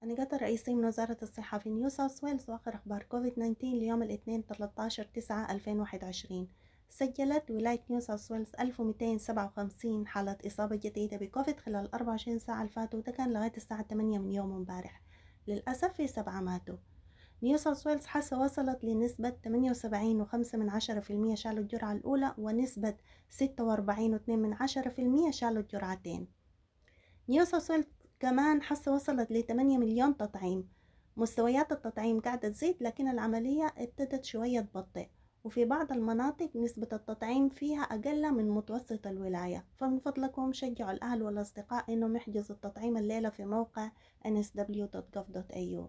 النقاط الرئيسية من وزارة الصحة في نيو ساوث ويلز وآخر أخبار كوفيد 19 ليوم الاثنين 13 9 2021 سجلت ولاية نيو ساوث ويلز 1257 حالة إصابة جديدة بكوفيد خلال 24 ساعة الفاتوا وده كان لغاية الساعة 8 من يوم امبارح للأسف في سبعة ماتوا نيو ساوث ويلز حاسة وصلت لنسبة 78.5 من عشرة في المية شالوا الجرعة الأولى ونسبة 46.2 من عشرة في المية شالوا الجرعتين نيو ساوث ويلز كمان حاسة وصلت ل 8 مليون تطعيم مستويات التطعيم قاعدة تزيد لكن العملية ابتدت شوية تبطئ وفي بعض المناطق نسبة التطعيم فيها أقل من متوسط الولاية فمن فضلكم شجعوا الأهل والأصدقاء إنهم يحجزوا التطعيم الليلة في موقع nsw.gov.au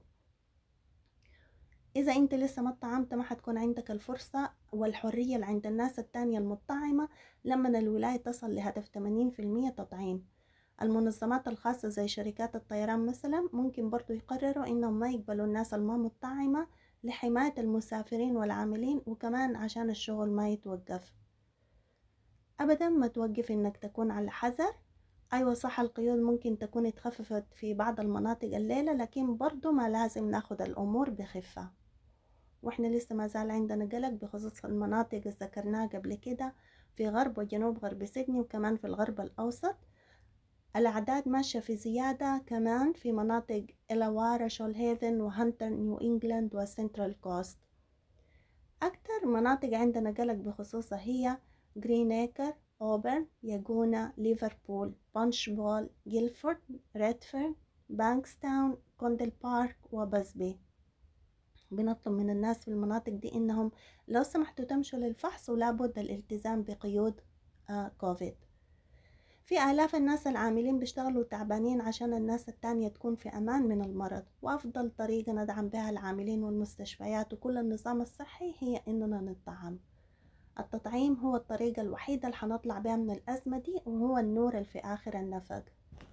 إذا أنت لسه ما اتطعمت ما حتكون عندك الفرصة والحرية اللي عند الناس التانية المطعمة لما الولاية تصل لهدف 80% تطعيم المنظمات الخاصة زي شركات الطيران مثلا ممكن برضو يقرروا إنهم ما يقبلوا الناس الما مطعمة لحماية المسافرين والعاملين وكمان عشان الشغل ما يتوقف أبدا ما توقف إنك تكون على حذر أيوة صح القيود ممكن تكون اتخففت في بعض المناطق الليلة لكن برضو ما لازم ناخد الأمور بخفة واحنا لسه ما زال عندنا قلق بخصوص المناطق اللي ذكرناها قبل كده في غرب وجنوب غرب سيدني وكمان في الغرب الأوسط الأعداد ماشية في زيادة كمان في مناطق إلاوارا شول هيفن وهانتر نيو إنجلاند وسنترال كوست أكتر مناطق عندنا قلق بخصوصها هي جرين إيكر أوبرن ياجونا ليفربول بانش بول جيلفورد ريدفورد بانكستاون كوندل بارك وبزبي بنطلب من الناس في المناطق دي إنهم لو سمحتوا تمشوا للفحص ولابد الالتزام بقيود آه كوفيد في آلاف الناس العاملين بيشتغلوا تعبانين عشان الناس التانية تكون في أمان من المرض وأفضل طريقة ندعم بها العاملين والمستشفيات وكل النظام الصحي هي إننا نطعم التطعيم هو الطريقة الوحيدة اللي حنطلع بها من الأزمة دي وهو النور اللي في آخر النفق